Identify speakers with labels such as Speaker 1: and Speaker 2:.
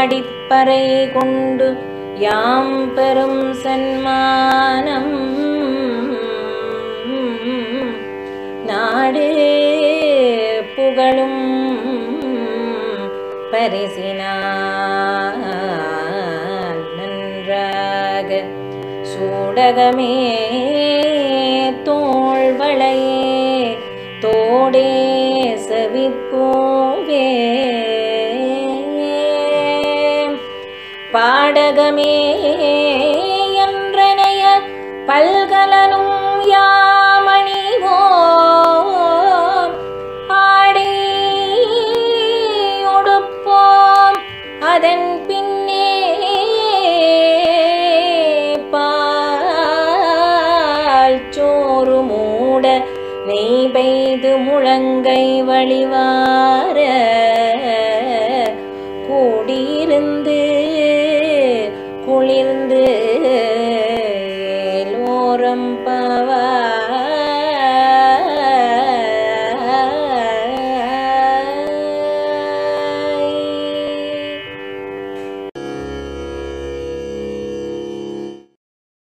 Speaker 1: ஆடிப்பறை கொண்டு யாம் பெரும் சன்மானம் நாடு புகழும் பரிசினால் நன்றாக சூடகமே தோள்வளையே தோடே சவிப்பூவே பாடகமே என்றனைய பல்கலனும் யாமணிவோம் ஆடி உடுப்போம் அதன் பின்னே பால் சோறு மூட நெய் பெய்து முழங்கை வழிவார கூடியிருந்து குளிர்ந்து